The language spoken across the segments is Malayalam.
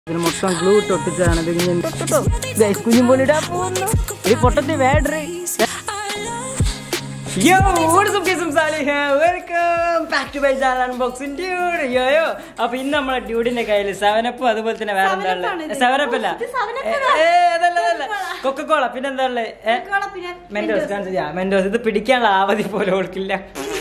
ഇതിന് മൊത്തം ഗ്ലൂ ഇട്ട് ഒട്ടിച്ചതാണ് ഇത് ഇങ്ങനെ കുഞ്ഞും പോലെ ഇടാൻ പോകുന്നു ഈ പൊട്ടത്തി വേഡറി Yo, what is up guys? I'm Salih here. Welcome back to my channel Unboxing Dude. Yo, yo. അപ്പൊ ഇന്ന് നമ്മളെ ഡ്യൂഡിന്റെ കയ്യിൽ സെവനപ്പും അതുപോലെ തന്നെ വേറെ എന്താ ഉള്ളത് സെവനപ്പ് അല്ല ഏ, അതല്ല അതല്ല കൊക്കക്കോള പിന്നെന്താ ഉള്ളത് മെന്റോസ് കാണിച്ചാ മെന്റോസ് ഇത് പിടിക്കാനുള്ള ആവധി പോലെ ഓൾക്കില്ല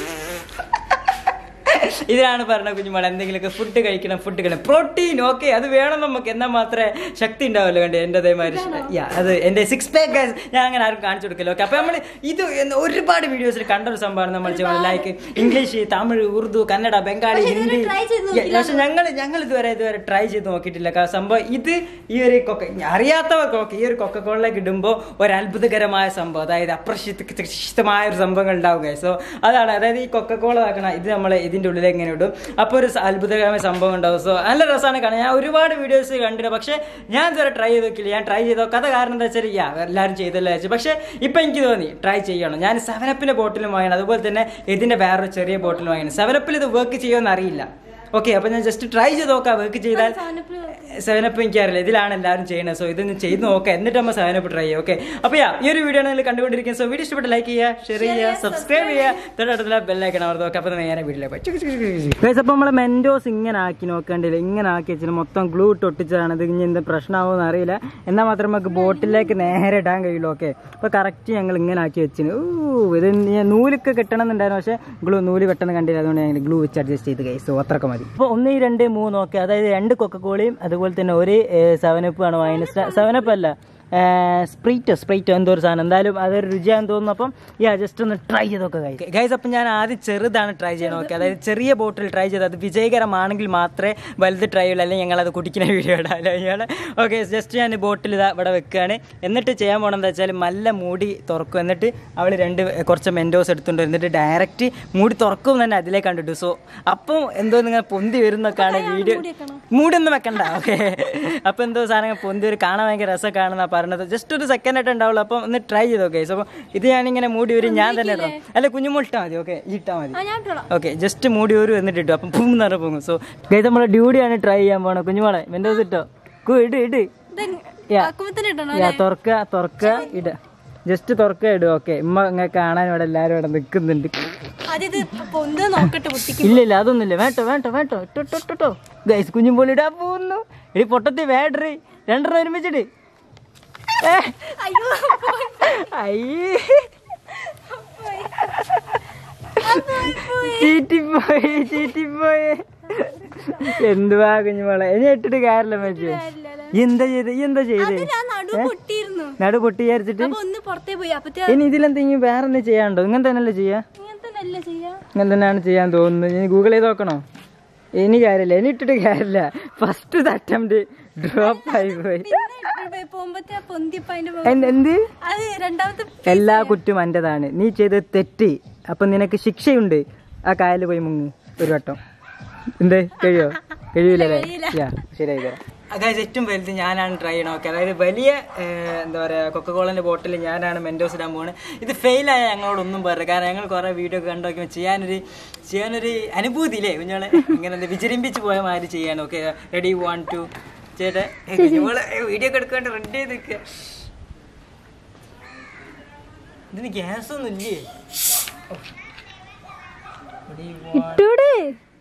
ഇതിലാണ് പറഞ്ഞ കുഞ്ഞുമോളെ എന്തെങ്കിലുമൊക്കെ ഫുഡ് കഴിക്കണം ഫുഡ് കഴിക്കണം പ്രോട്ടീൻ ഓക്കെ അത് വേണം നമുക്ക് എന്നാൽ മാത്രമേ ശക്തി ഉണ്ടാവുമല്ലോ കണ്ടേ എൻ്റെ അതേമാതിരി യാ അത് എൻ്റെ സിക്സ് പാക്ക് ഞാൻ അങ്ങനെ ആരും കാണിച്ചു കൊടുക്കില്ല ഓക്കെ അപ്പോൾ നമ്മൾ ഇത് എന്ന് ഒരുപാട് വീഡിയോസിൽ കണ്ട ഒരു സംഭവമാണ് നമ്മൾ ചെയ്യുന്നത് ലൈക്ക് ഇംഗ്ലീഷ് തമിഴ് ഉറുദു കന്നഡ ബംഗാളി പക്ഷേ ഇതുവരെ ഹിന്ദി try ചെയ്ത് Yeah, പക്ഷെ ഞങ്ങൾ ഞങ്ങൾ ഇതുവരെ ഇതുവരെ ട്രൈ ചെയ്ത് നോക്കിയിട്ടില്ല കാരണം സംഭവം ഇത് ഈ ഒരു കൊക്ക അറിയാത്തവർക്ക് ഓക്കെ ഈ ഒരു കൊക്കക്കോളിലേക്ക് ഇടുമ്പോൾ ഒരു അത്ഭുതകരമായ സംഭവം അതായത് അപ്രശിതമായ ഒരു സംഭവങ്ങൾ ഉണ്ടാവുക സോ അതാണ് അതായത് ഈ കൊക്കക്കോള ആക്കണ ഇത് നമ്മൾ ഇതിൻ്റെ ഉള്ളിലേക്ക് ഇങ്ങനെ ഇടും അപ്പോൾ ഒരു സ- അത്ഭുതകരമായ സംഭവം ഉണ്ടാവും സോ നല്ല രസമാണ് കാണാൻ ഞാൻ ഒരുപാട് വീഡിയോസ് കണ്ടിട്ട് പക്ഷേ ഞാൻ ഇതുവരെ ട്രൈ ചെയ്ത് നോക്കില്ല ഞാൻ ട്രൈ ചെയ്ത് നോക്കാത്ത കാരണം എന്താ വെച്ചാൽ യാ എല്ലാവരും ചെയ്തല്ലോ വെച്ചു പക്ഷേ ഇപ്പം എനിക്ക് തോന്നി ട്രൈ ചെയ്യണം ഞാൻ സെവനപ്പിൻ്റെ ബോട്ടിലും വാങ്ങണം അതുപോലെ തന്നെ ഇതിൻ്റെ വേറൊരു ചെറിയ ബോട്ടിലും വാങ്ങണം സെവനപ്പിൽ ഇത് വർക്ക് ചെയ്യുമെന്ന് അറിയില്ല ഓക്കെ അപ്പൊ ഞാൻ ജസ്റ്റ് ട്രൈ ചെയ്ത് നോക്കാം വർക്ക് ചെയ്താൽ സെവനപ്പ് എനിക്കറിയില്ല ഇതിലാണ് എല്ലാവരും ചെയ്യുന്നത് സോ ഇതൊന്ന് ചെയ്ത് നോക്കാം എന്നിട്ട് നമ്മൾ സെവനപ്പ് ട്രൈ ചെയ്യാം ഓക്കെ അപ്പൊ യാ ഈ ഒരു വീഡിയോ നിങ്ങൾ കണ്ടുകൊണ്ടിരിക്കുന്നത് സോ വീഡിയോ ഇഷ്ടപ്പെട്ട് ലൈക്ക് ചെയ്യുക ഷെയർ ചെയ്യുക സബ്സ്ക്രൈബ് ചെയ്യുക തൊട്ടടുത്തുള്ള ബെല്ലൈക്കണം അവർ നോക്കാം അപ്പൊ നേരെ വീട്ടിലേക്ക് അപ്പൊ നമ്മളെ മെന്റോസ് ഇങ്ങനെ ആക്കി നോക്കേണ്ടില്ല ഇങ്ങനെ ആക്കി വെച്ചിട്ട് മൊത്തം ഗ്ലൂ ഇട്ട് ഒട്ടിച്ചതാണ് ഇത് ഇനി എന്ത് പ്രശ്നമാവോന്ന് അറിയില്ല എന്നാൽ മാത്രമേ നമുക്ക് ബോട്ടിലേക്ക് നേരെ ഇടാൻ കഴിയുള്ളൂ ഓക്കെ അപ്പൊ കറക്റ്റ് ഞങ്ങൾ ഇങ്ങനെ ആക്കി വെച്ചിന് ഊ ഇത് ഞാൻ നൂലൊക്കെ കിട്ടണം എന്നുണ്ടായിരുന്നു പക്ഷേ ഗ്ലൂ നൂല് പെട്ടെന്ന് കണ്ടില്ല അതുകൊണ്ട് ഞങ്ങൾ ഗ്ലൂ വെച്ച് അഡ്ജസ്റ്റ് ചെയ്ത് കഴിച്ചു അത്രയൊക്കെ മതി അപ്പോൾ ഒന്ന് രണ്ട് മൂന്ന് ഓക്കെ അതായത് രണ്ട് കൊക്കക്കോളയും അതുപോലെ തന്നെ ഒരു സെവനപ്പ് ആണ് വാങ്ങിയത് സെവനപ്പ് അല്ല സ്പ്രീറ്റ് സ്പ്രീറ്റ് എന്തോ ഒരു സാധനം എന്തായാലും അതൊരു രുചിയാന്ന് തോന്നുന്നു അപ്പം യാ ജസ്റ്റ് ഒന്ന് ട്രൈ ചെയ്തൊക്കെ ഗൈസ് ഗൈസ് അപ്പം ഞാൻ ആദ്യം ചെറുതാണ് ട്രൈ ചെയ്യാൻ നോക്കി അതായത് ചെറിയ ബോട്ടിൽ ട്രൈ ചെയ്ത് അത് വിജയകരമാണെങ്കിൽ മാത്രമേ വലുത് ട്രൈ ചെയ്യുള്ളൂ അല്ലെങ്കിൽ ഞങ്ങൾ അത് കുടിക്കുന്ന വീഡിയോ ഇടാമല്ലോ ഇയാൾ ഓക്കെ ജസ്റ്റ് ഞാൻ ബോട്ടിൽ ഇതാ ഇവിടെ വെക്കുകയാണ് എന്നിട്ട് ചെയ്യാൻ പോകണമെന്ന് വെച്ചാൽ നല്ല മൂടി തുറക്കും എന്നിട്ട് അവൾ രണ്ട് കുറച്ച് മെൻഡോസ് എടുത്തുകൊണ്ട് എന്നിട്ട് ഡയറക്റ്റ് മൂടി തുറക്കും തന്നെ അതിലേക്ക് കണ്ടിട്ടു സോ അപ്പം എന്തോ നിങ്ങൾ പൊന്തി വരുന്നൊക്കെയാണ് വീഡിയോ മൂടൊന്നും വെക്കണ്ട ഓക്കെ അപ്പം എന്തോ സാധനങ്ങൾ പൊന്തി ഒരു കാണാൻ ഭയങ്കര രസം കാണുന്ന പറഞ്ഞത് ജസ്റ്റ് ഒരു സെക്കൻഡ് ആയിട്ട് ഉണ്ടാവുള്ളൂ അപ്പം ഒന്ന് ട്രൈ ചെയ്ത് നോക്കെ അപ്പോൾ ഇത് ഞാനിങ്ങനെ മൂടി വരും ഞാൻ തന്നെ ഇടാം അല്ല കുഞ്ഞുമോൾ ഇട്ടാൽ മതി ഓക്കെ ഈ ഇട്ടാൽ മതി ഞാൻ ഇട്ടോളാം ഓക്കെ ജസ്റ്റ് മൂടി ഒരു എന്നിട്ട് ഇട്ടു അപ്പം പൂം നിറ പോകും സോ ഗൈസ് നമ്മളെ ഡ്യൂട്ടിയാണ് ട്രൈ ചെയ്യാൻ പോണത് കുഞ്ഞുമോളെ മെൻഡോസ് ഇട്ടോ കു ഇട് ഇട് യാ. ആക്കുമ്പത്തിന് ഇടണോ യാ തുറക്ക തുറക്ക ഇട ജസ്റ്റ് തുറക്ക ഇടും ഓക്കെ ഉമ്മ ഇങ്ങനെ കാണാൻ ഇവിടെ എല്ലാവരും ഇവിടെ നിൽക്കുന്നുണ്ട് ആദ്യം ഇത് പൊന്ത് നോക്കട്ടെ കുട്ടിക്ക് ഇല്ല ഇല്ല അതൊന്നുമില്ല വേട്ടോ വേട്ടോ വേട്ടോ ഇട്ടോ ഇട്ടോ ഇട്ടോ ഗൈസ് കുഞ്ഞുമ്പോൾ ഇടാൻ പോകുന്നു ഇടി പൊട്ടത്തി വേഡറി രണ്ടെണ്ണം ഒരുമിച്ചിട്ട് ഏ, അയ്യോ അയ്യേ ചീറ്റിപ്പോയി ചീറ്റിപ്പോയി എന്തുവാ കുഞ്ഞുമോളെ ഇനി ഇട്ടിട്ട് കാര്യമില്ല മേച്ചു എന്താ ചെയ്ത് ഈ എന്താ ചെയ്ത് അത് ഞാൻ നടു പൊട്ടിയിരുന്നു നടു പൊട്ടി വിചാരിച്ചിട്ട് അപ്പൊ ഒന്ന് പുറത്തേ പോയി അപ്പത്തെ ഇനി ഇതിലെന്തെങ്കിലും വേറെ എന്തെങ്കിലും ചെയ്യാനുണ്ടോ ഇങ്ങനെ തന്നെയല്ലേ ചെയ്യാ ഇങ്ങനത്തെ നല്ല ചെയ്യാ ഇങ്ങനെ തന്നെയാണ് ചെയ്യാൻ തോന്നുന്നത് ഇനി ഗൂഗിൾ ചെയ്ത് നോക്കണോ ഇനി കാര്യമില്ല ഇനി ഇട്ടിട്ട് കാര്യമില്ല ഫസ്റ്റ് അറ്റംപ്റ്റ് ഡ്രോപ്പ് ആയി പോയി പിന്നെ പോകുമ്പത്തെ ആ പൊന്തിയപ്പ അതിന്റെ മുകളിൽ- എന്ത്- എന്ത് അത് രണ്ടാമത്തെ എല്ലാ കുറ്റും എന്റേതാണ് നീ ചെയ്ത് തെറ്റ് അപ്പൊ നിനക്ക് ശിക്ഷയുണ്ട് ആ കായലിൽ പോയി മുങ്ങ് ഒരു വട്ടം എന്ത് കഴിയോ കഴിയൂലേ ശരിയായി തരാം അതായത് ഏറ്റവും വലുത് ഞാനാണ് ട്രൈ ചെയ്യണം ഓക്കെ അതായത് വലിയ ഏഹ്, എന്താ പറയുക കൊക്കക്കോളൻ്റെ ബോട്ടിൽ ഞാനാണ് മെൻഡോസ് ഇടാൻ പോകുന്നത് ഇത് ഫെയിലായ ഞങ്ങളോടൊന്നും പറയില്ല കാരണം ഞങ്ങൾ കുറേ വീഡിയോ ഒക്കെ കണ്ടു നോക്കുമ്പോൾ ചെയ്യാനൊരു ചെയ്യാനൊരു അനുഭൂതി ഇല്ലേ കുഞ്ഞോളെ ഇങ്ങനെ എന്താ വിചരിമ്പിച്ച് പോയ മാതിരി ചെയ്യാൻ ഓക്കെ റെഡി വൺ ടു ചേട്ടെ വീഡിയോ ഒക്കെ എടുക്കാണ്ട് റെഡി ചെയ്ത് നിൽക്കുക ഇതിന് ഗ്യാസ് ഒന്നും ഇല്ലേ Ready, one, ഇട്ടൂടെ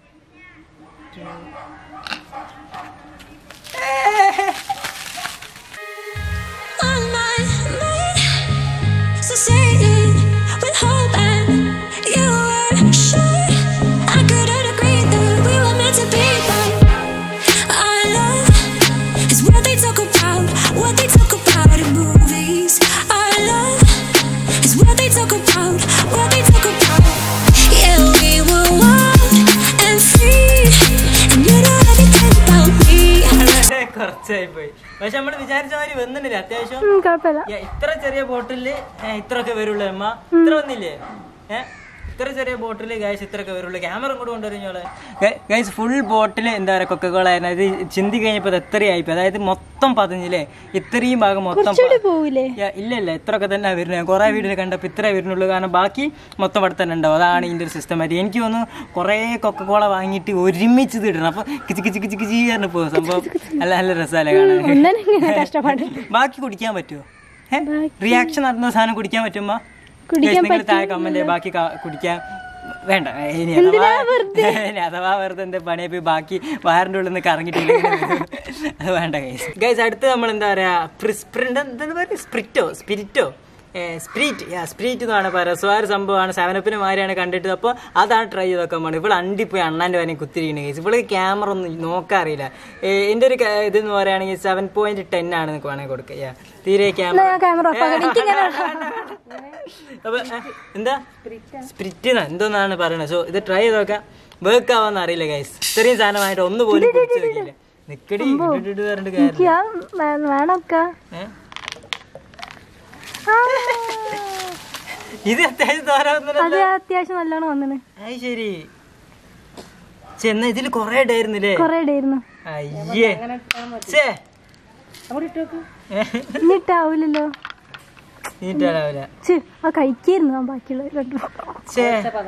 on my mind. So say it with hope and you were sure I couldn't agree that we were meant to be. But our love is what they talk about, what they talk about in movies. Our love is what they talk about, what they talk about. Yeah, we were wild and free, and you know everything about me. വളരെ കുറച്ചായി പോയി പക്ഷെ നമ്മൾ വിചാരിച്ച മാതിരി വന്നിട്ടില്ല അത്യാവശ്യം കുഴപ്പമില്ല Yeah, ഇത്ര ചെറിയ ബോട്ടില് ഇത്രയൊക്കെ വരുള്ളൂ അമ്മ ഇത്ര വന്നില്ലേ ഏഹ് ഇത്ര ചെറിയ ബോട്ടിൽ ഗൈസ് ഇത്രയൊക്കെ വരുള്ളൂ ക്യാമറ കൂടെ കൊണ്ടുവരുന്നോളെ ഗൈസ് ഫുൾ ബോട്ടിൽ എന്താ പറയുക കൊക്കക്കോള ആയിരുന്നു ഇത് ചിന്തി കഴിഞ്ഞപ്പോൾ ഇത് എത്രയായിപ്പോ അതായത് മൊത്തം പതിഞ്ഞില്ലേ ഇത്രയും ഭാഗം മൊത്തം പ- പോവില്ലേ യാ, ഇല്ല ഇല്ല ഇത്രയൊക്കെ തന്നെ വരുന്നത് കുറേ വീഡിയോ കണ്ടപ്പോൾ ഇത്രേ വരുന്നുള്ളൂ കാരണം ബാക്കി മൊത്തം അവിടെ തന്നെ ഉണ്ടാവും അതാണ് ഇതിൻ്റെ ഒരു സിസ്റ്റം ആയിട്ട് എനിക്ക് തോന്നുന്നു കുറേ കൊക്കക്കോള വാങ്ങിയിട്ട് ഒരുമിച്ച് ഇത് ഇടണം അപ്പോൾ കിച്ച് കിച്ച് കിച്ച് കിച്ച് പറഞ്ഞു പോകും സംഭവം നല്ല നല്ല രസമല്ലേ കാണാൻ കഷ്ടപ്പാട് ബാക്കി കുടിക്കാൻ പറ്റുമോ റിയാക്ഷൻ നടന്ന സാധനം കുടിക്കാൻ പറ്റുമ്പോ കുടിക്കാൻ നിങ്ങൾ താഴെ കമന്റ് ബാക്കി ക- കുടിക്കാൻ വേണ്ട ഇനി അഥവാ ഇനി അഥവാ വെറുതെ എന്താ പണിയെ പോയി ബാക്കി വയറിന്റെ ഉള്ളിൽ നിന്ന് കറങ്ങിയിട്ടില്ല അത് വേണ്ട ഗൈസ് ഗൈസ് അടുത്ത് നമ്മൾ എന്താ പറയാ പ്രിസ്പ്രിന്റ് എന്താ പറയുക സ്പ്രിറ്റോ സ്പിരിറ്റോ സ്പ്രീറ്റ് സ്പ്രീറ്റ് എന്നാണ് പറയുക സോ ആ ഒരു സംഭവമാണ് സെവനപ്പിന് മാതിരിയാണ് കണ്ടിട്ട് അപ്പോൾ അതാണ് ട്രൈ ചെയ്ത് നോക്കാൻ വേണ്ടി ഇവിടെ അണ്ടി പോയി അണ്ണാൻ്റെ വരെ കുത്തിരിക്കണ കേസ് ഇവിടെ ക്യാമറ ഒന്നും നോക്കാൻ അറിയില്ല എൻ്റെ ഒരു ക- ഇതെന്ന് പറയുകയാണെങ്കിൽ സെവൻ പോയിന്റ് ടെൻ ആണ് നിങ്ങൾക്ക് വേണമെങ്കിൽ കൊടുക്കുക Yeah. തീരെ ക്യാമറ ക്യാമറ അപ്പൊ ഏ, എന്താ സ്പിരിറ്റ് എന്തോന്നാണ് പറയണത് സോ ഇത് ട്രൈ ചെയ്ത് നോക്കാം വർക്ക് ആവാന്ന് അറിയില്ല ഗൈസ് ഇത്രയും സാധനമായിട്ട് ഒന്ന് പോലും പിടിച്ച് നോക്കിയില്ല നിക്കടി ഇട്ടിട്ട് പറഞ്ഞിട്ട് കാര്യം വേണമൊക്കെ ഇത് അത്യാവശ്യം തോരാവുന്നല്ലോ അത് അത്യാവശ്യം നല്ലോണം വന്നിന് അത് ശരി ചെന്ന ഇതിൽ കൊറേ ഇടായിരുന്നില്ലേ കൊറേ ഇടായിരുന്നു അയ്യേ ഛേ. എന്നിട്ടാവൂലല്ലോ നീറ്റാലാവില്ല ച് ആ കഴിക്കായിരുന്നു ആ ബാക്കിയുള്ള രണ്ടും ഛേ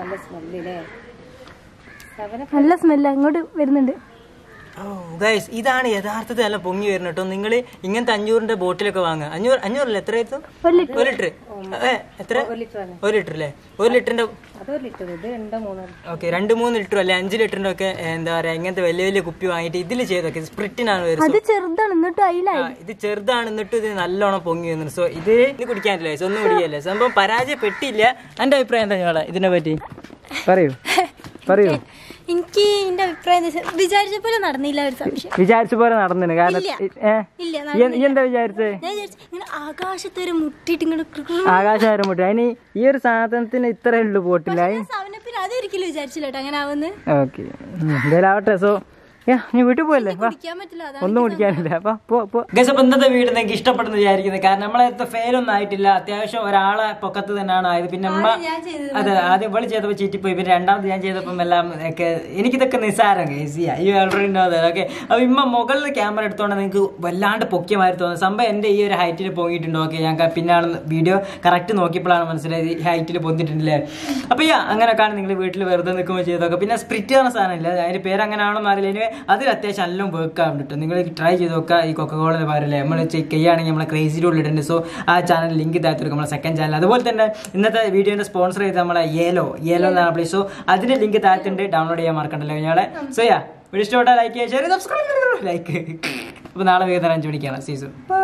നല്ല സ്മെല്ല് അങ്ങോട്ട് വരുന്നുണ്ട് ഓ ഗൈസ് ഇതാണ് യഥാർത്ഥത്തിൽ നല്ല പൊങ്ങി വരുന്നത് കേട്ടോ നിങ്ങൾ ഇങ്ങനത്തെ അഞ്ഞൂറിന്റെ ബോട്ടിലൊക്കെ വാങ്ങുക അഞ്ഞൂറ് അഞ്ഞൂറല്ലേ എത്ര ആയിരുന്നു ഒരു ലിറ്റർ ഒരു ലിറ്റർ ഏ എത്ര ഒരു ലിറ്റർ അല്ലേ ഒരു ലിറ്ററിന്റെ ഓക്കെ രണ്ട് മൂന്ന് ലിറ്റർ അല്ലെ അഞ്ച് ലിറ്ററിന്റെ ഒക്കെ ഏ, എന്താ പറയാ ഇങ്ങനത്തെ വലിയ വലിയ കുപ്പി വാങ്ങിയിട്ട് ഇതിൽ ചെയ്തൊക്കെ സ്പ്രിറ്റിനാണ് അത് വരുന്നത് ചെറുതാണ് എന്നിട്ട് അതിലായി ആ, ഇത് ചെറുതാണ് എന്നിട്ട് ഇത് നല്ലോണം പൊങ്ങി വരുന്നുണ്ട് സോ ഇത് ഇത് കുടിക്കാനില്ല guys. ഒന്നും കുടിക്കല്ലേ സംഭവം പരാജയപ്പെട്ടില്ല എന്റെ അഭിപ്രായം എന്താ ഞങ്ങളെ ഇതിനെ പറ്റി പറയൂ പറയൂ എനിക്ക് എന്റെ അഭിപ്രായം എന്താ വെച്ചാ, വിചാരിച്ച പോലെ നടന്നില്ല ഒരു സംശയം വിചാരിച്ച പോലെ നടന്നിന് കാരണം ഇല്ല. ഏ ഇല്ല ഈ- ഈ എന്താ വിചാരിച്ചേ ഞാൻ വിചാരിച്ചു ഇങ്ങനെ ആകാശത്ത് ഒരു മുട്ടിയിട്ട് ഇങ്ങനെ കൃ- കൃ- ആകാശാരം മുട്ടി അതിന് ഈ ഒരു സാധനത്തിന് ഇത്രേ ഉള്ളു പോട്ടില്ല ഞാൻ സവനപ്പിൽ അതൊരിക്കലും വിചാരിച്ചില്ല കേട്ടോ അങ്ങനെ ആവുന്ന് ഓക്കെ എന്തായാലും ആവട്ടെ സോ നീ വീട്ടിൽ പോയല്ലേ വാ കുടിക്കാൻ പറ്റില്ല അതാണ് ഒന്നും കുടിക്കാനില്ല അപ്പൊ പോ പോ ഗസ് അപ്പൊ ഇന്നത്തെ വീട് നിങ്ങൾക്ക് ഇഷ്ടപ്പെടുന്നു വിചാരിക്കുന്നത് കാരണം നമ്മളെ ഫെയിലൊന്നും ആയിട്ടില്ല അത്യാവശ്യം ഒരാളെ പൊക്കത്ത് തന്നെയാണ് ആയത് പിന്നെ അമ്മ ഞാൻ ചെയ്തത് അതെ ആദ്യം ഇവള് ചെയ്തപ്പോൾ ചീറ്റിപ്പോയി പിന്നെ രണ്ടാമത് ഞാൻ ചെയ്തപ്പം എല്ലാം ഒക്കെ എനിക്കിതൊക്കെ നിസ്സാരം കേസിയാ ഈ ഓൾറെഡി അതെ ഓക്കെ അപ്പൊ ഇമ്മ മുകളിൽ ക്യാമറ എടുത്തോണ്ട് നിങ്ങൾക്ക് വല്ലാണ്ട് പൊക്കിയമാതിരി തോന്നുന്നു സംഭവം എന്റെ ഈ ഒരു ഹൈറ്റിൽ പൊങ്ങിയിട്ടുണ്ട് ഓക്കെ ഞാൻ ക- പിന്നാണ് വീഡിയോ കറക്റ്റ് നോക്കിയപ്പോഴാണ് മനസ്സിലായത് ഈ ഹൈറ്റിൽ പൊന്നിട്ടുണ്ടല്ലേ അപ്പൊ യാ അങ്ങനെയൊക്കെയാണ് നിങ്ങൾ വീട്ടിൽ വെറുതെ നിൽക്കുമ്പോൾ ചെയ്തൊക്കെ പിന്നെ സ്പ്രിറ്റ് പറഞ്ഞ സാധനമില്ല അതിന്റെ പേര് അങ്ങനെ ആണെന്ന് അറിയില്ല ഇനി അതിൽ അത്യാവശ്യം എല്ലാം വർക്ക് ആവും കേട്ടോ നിങ്ങൾ ട്രൈ ചെയ്ത് നോക്കുക ഈ കൊക്കകോള പറയില്ലേ നമ്മൾ ചെക്ക് ചെയ്യുകയാണെങ്കിൽ നമ്മളെ ക്രേസിയുടെ ഉള്ളിട്ടുണ്ട് സോ ആ ചാനൽ ലിങ്ക് താഴ്ത്തിരിക്കും നമ്മളെ സെക്കൻഡ് ചാനൽ അതുപോലെ തന്നെ ഇന്നത്തെ വീഡിയോന്റെ സ്പോൺസർ ചെയ്ത് നമ്മളെ യേലോ യേലോ എന്നാണ് പ്ലീസ് സോ അതിന്റെ ലിങ്ക് താഴ്ത്തിണ്ട് ഡൗൺലോഡ് ചെയ്യാൻ മറക്കണ്ടല്ലോ ഞങ്ങളെ സോ യാ വീഡിയോ ഇഷ്ടപ്പെട്ടാൽ ലൈക്ക് ചെയ്യുക ഷെയർ സബ്സ്ക്രൈബ് ലൈക്ക് അപ്പോൾ നാളെ വൈകുന്നേരം അഞ്ച് മണിക്കാണ് സീസൺ